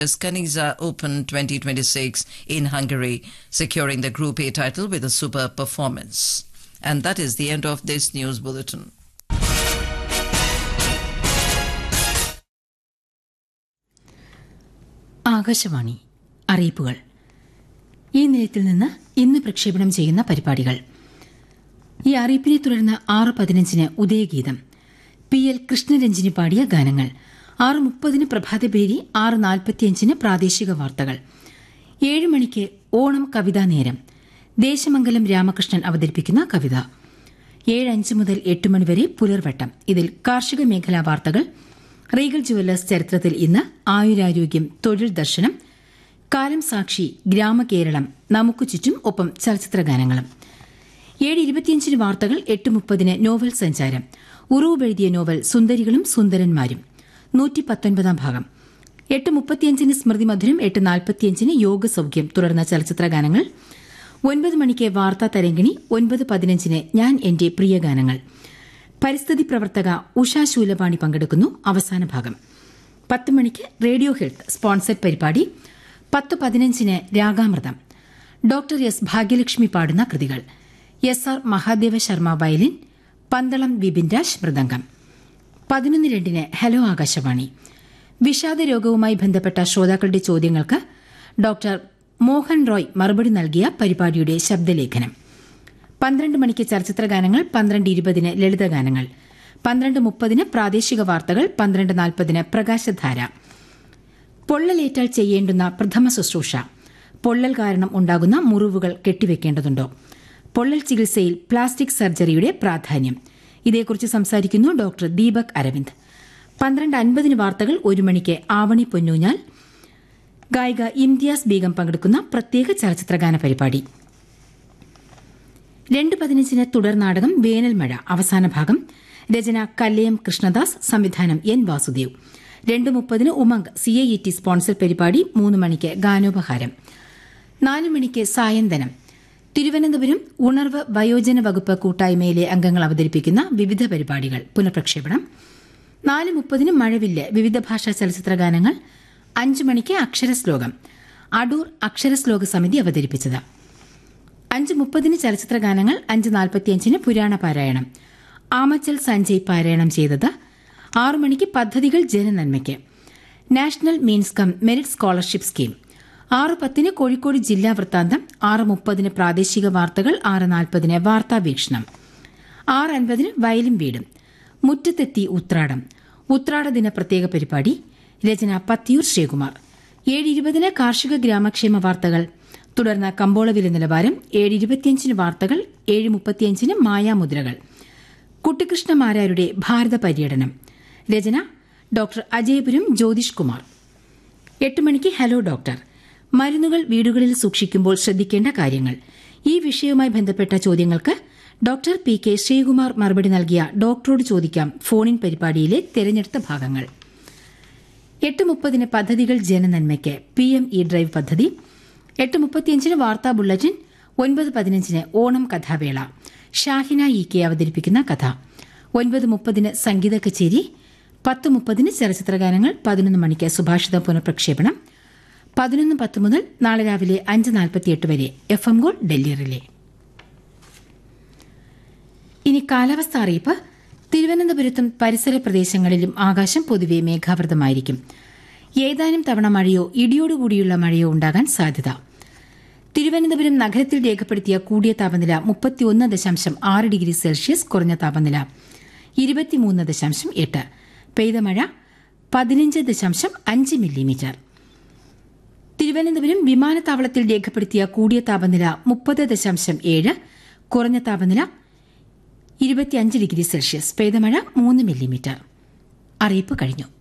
Kaniza Open 2026 in Hungary, securing the Group A title with a superb performance. And that is the end of this news bulletin. Akashvani അറിയിപ്പുകൾ ഈ നിലയത്തിൽ നിന്ന് ഇന്ന് പ്രക്ഷേപണം ചെയ്യുന്ന പരിപാടികൾ ഈ അറിയിപ്പിനെ തുടർന്ന് ആറ് പതിനഞ്ചിന് ഉദയഗീതം പി എൽ കൃഷ്ണരഞ്ജിനി പാടിയ ഗാനങ്ങൾ ആറ് മുപ്പതിന് പ്രഭാതപേരി ആറ് നാൽപ്പത്തിയഞ്ചിന് പ്രാദേശിക വാർത്തകൾ ഏഴ് മണിക്ക് ഓണം കവിതാ നേരം ദേശമംഗലം രാമകൃഷ്ണൻ അവതരിപ്പിക്കുന്ന കവിത ഏഴ് അഞ്ച് മുതൽ എട്ട് മണിവരെ പുലർവട്ടം ഇതിൽ കാർഷിക മേഖലാ വാർത്തകൾ റീഗൽ ജുവല്ലേഴ്സ് ചരിത്രത്തിൽ ഇന്ന് ആയുരാരോഗ്യം തൊഴിൽ ദർശനം കാലം സാക്ഷി ഗ്രാമകേരളം നമുക്കു ചുറ്റും ഒപ്പം ചലച്ചിത്ര ഗാനങ്ങളും ഏഴ് ഇരുപത്തിയഞ്ചിന് വാർത്തകൾ എട്ട് മുപ്പതിന് നോവൽ സഞ്ചാരം ഉറവ് എഴുതിയ നോവൽ സുന്ദരികളും സുന്ദരന്മാരും നൂറ്റി പത്തൊൻപതാം ഭാഗം എട്ട് മുപ്പത്തിയഞ്ചിന് സ്മൃതി മധുരം എട്ട് നാൽപ്പത്തിയഞ്ചിന് യോഗസൌഖ്യം തുടർന്ന ചലച്ചിത്ര ഗാനങ്ങൾ ഒൻപത് മണിക്ക് വാർത്താ തരംഗിണി ഒൻപത് പതിനഞ്ചിന് ഞാൻ എന്റെ പ്രിയ ഗാനങ്ങൾ പരിസ്ഥിതി പ്രവർത്തക ഉഷ ശൂലപാണി പങ്കെടുക്കുന്നു അവസാന ഭാഗം പത്ത് മണിക്ക് റേഡിയോ ഹെൽത്ത് സ്പോൺസർഡ് പരിപാടി പത്ത് പതിനഞ്ചിന് രാഗാമൃതം ഡോക്ടർ എസ് ഭാഗ്യലക്ഷ്മി പാടുന്ന കൃതികൾ S R Mahadeva Sharma violin Pandalam Vipin Raj മൃദംഗം പതിനൊന്ന് രണ്ടിന് ഹലോ ആകാശവാണി വിഷാദ രോഗവുമായി ബന്ധപ്പെട്ട ശ്രോതാക്കളുടെ ചോദ്യങ്ങൾക്ക് ഡോക്ടർ മോഹൻ റോയ് മറുപടി നൽകിയ പരിപാടിയുടെ ശബ്ദലേഖനം പന്ത്രണ്ട് മണിക്ക് ചലച്ചിത്ര ഗാനങ്ങൾ പന്ത്രണ്ട് ഇരുപതിന് ലളിതഗാനങ്ങൾ പന്ത്രണ്ട് മുപ്പതിന് പ്രാദേശിക വാർത്തകൾ പന്ത്രണ്ട് നാൽപ്പതിന് പ്രകാശധാര പൊള്ളലേറ്റാൽ ചെയ്യേണ്ടുന്ന പ്രഥമ ശുശ്രൂഷ പൊള്ളൽ കാരണം ഉണ്ടാകുന്ന മുറിവുകൾ കെട്ടിവെക്കേണ്ടതുണ്ടോ പൊള്ളൽ ചികിത്സയിൽ പ്ലാസ്റ്റിക് സർജറിയുടെ പ്രാധാന്യം ഇതേക്കുറിച്ച് സംസാരിക്കുന്നു ഡോക്ടർ ദീപക് അരവിന്ദ് പന്ത്രണ്ട് അൻപതിന് വാർത്തകൾ ഒരു മണിക്ക് ആവണി പൊന്നൂഞ്ഞാൽ ഗായിക ഇംതിയാസ് ബീഗം പങ്കെടുക്കുന്ന പ്രത്യേക ചലച്ചിത്രഗാന പരിപാടി രണ്ട് പതിനഞ്ചിന് തുടർ നാടകം വേനൽ മഴ അവസാന ഭാഗം രചന കല്ലയം കൃഷ്ണദാസ് സംവിധാനം എൻ വാസുദേവ് രണ്ട് മുപ്പതിന് Umang C I T sponsor പരിപാടി മൂന്ന് മണിക്ക് ഗാനോപഹാരം നാല് മണിക്ക് സായന്തനം തിരുവനന്തപുരം ഉണർവ് വയോജന വകുപ്പ് കൂട്ടായ്മയിലെ അംഗങ്ങൾ അവതരിപ്പിക്കുന്ന വിവിധ പരിപാടികൾ പുനഃപ്രക്ഷേപണം നാല് മുപ്പതിന് മഴവില്ല് വിവിധ ഭാഷാ ചലച്ചിത്ര ഗാനങ്ങൾ അഞ്ച് മണിക്ക് അക്ഷരശ്ലോകം അടൂർ അക്ഷരശ്ലോക സമിതി അവതരിപ്പിച്ചത് അഞ്ച് മുപ്പതിന് ചലച്ചിത്ര ഗാനങ്ങൾ അഞ്ച് നാൽപ്പത്തിയഞ്ചിന് പുരാണ പാരായണം ആമച്ചൽ സഞ്ജയ് പാരായണം ചെയ്തത് ആറു മണിക്ക് പദ്ധതികൾ ജനനന്മയ്ക്ക് national means cum merit scholarship scheme ആറ് പത്തിന് കോഴിക്കോട് ജില്ലാ വൃത്താന്തം ആറ് മുപ്പതിന് പ്രാദേശിക വാർത്തകൾ ആറ് നാൽപ്പതിന് വാർത്താ വീക്ഷണം ആറ് അൻപതിന് വയലും വീടും മുറ്റത്തെത്തി ഉത്രാടം ഉത്രാട ദിന പ്രത്യേക പരിപാടി രചന പത്തിയൂർ ശ്രീകുമാർ ഏഴ് ഇരുപതിന് കാർഷിക ഗ്രാമക്ഷേമ വാർത്തകൾ തുടർന്ന് കമ്പോളവില നിലവാരം ഏഴ് ഇരുപത്തിയഞ്ചിന് വാർത്തകൾ ഏഴ് മുപ്പത്തിയഞ്ചിന് മായാമുദ്രകൾ കുട്ടിക്കൃഷ്ണമാരാരുടെ ഭാരത പര്യടനം രചന ഡോക്ടർ അജയപുരം ജ്യോതിഷ് കുമാർ എട്ട് മണിക്ക് ഹലോ ഡോക്ടർ മരുന്നുകൾ വീടുകളിൽ സൂക്ഷിക്കുമ്പോൾ ശ്രദ്ധിക്കേണ്ട കാര്യങ്ങൾ ഈ വിഷയവുമായി ബന്ധപ്പെട്ട ചോദ്യങ്ങൾക്ക് ഡോക്ടർ പി കെ ശ്രീകുമാർ മറുപടി നൽകിയ ഡോക്ടറോട് ചോദിക്കാം ഫോണിൻ പരിപാടിയിലെ തെരഞ്ഞെടുത്ത ഭാഗങ്ങൾ എട്ട് മുപ്പതിന് പദ്ധതികൾ ജനനന്മയ്ക്ക് പി എം ഇ ഡ്രൈവ് പദ്ധതി എട്ട് മുപ്പത്തിയഞ്ചിന് വാർത്താ ബുള്ളറ്റിൻ ഒൻപത് പതിനഞ്ചിന് ഓണം കഥാവേള ഷാഹിന ഇ കെ അവതരിപ്പിക്കുന്ന കഥ ഒൻപത് മുപ്പതിന് സംഗീത കച്ചേരി പത്ത് മുപ്പതിന് ചലച്ചിത്രഗാനങ്ങൾ പതിനൊന്ന് മണിക്ക് സുഭാഷിത പുനഃപ്രക്ഷേപണം പതിനൊന്ന് പത്ത് മുതൽ നാളെ രാവിലെ അഞ്ച് നാൽപ്പത്തിയെട്ട് വരെ F M gold Delhi relay ഇനി കാലാവസ്ഥ അറിയിപ്പ് തിരുവനന്തപുരത്തും പരിസര പ്രദേശങ്ങളിലും ആകാശം പൊതുവെ മേഘാവൃതമായിരിക്കും ഏതാനും തവണ മഴയോ ഇടിയോടുകൂടിയുള്ള മഴയോ ഉണ്ടാകാൻ സാധ്യത തിരുവനന്തപുരം നഗരത്തിൽ രേഖപ്പെടുത്തിയ കൂടിയ താപനില മുപ്പത്തിയൊന്ന് ദശാംശം ആറ് ഡിഗ്രി സെൽഷ്യസ് കുറഞ്ഞ താപനില ഇരുപത്തിമൂന്ന് ദശാംശം എട്ട് പെയ്ത മഴ പതിനഞ്ച് ദശാംശം അഞ്ച് മില്ലിമീറ്റർ തിരുവനന്തപുരം വിമാനത്താവളത്തിൽ രേഖപ്പെടുത്തിയ കൂടിയ താപനില മുപ്പത് ദശാംശം ഏഴ് കുറഞ്ഞ താപനില ഇരുപത്തിയഞ്ച് ഡിഗ്രി സെൽഷ്യസ് പെയ്ത മഴ മൂന്ന് മില്ലിമീറ്റർ അറിയിപ്പ് കഴിഞ്ഞു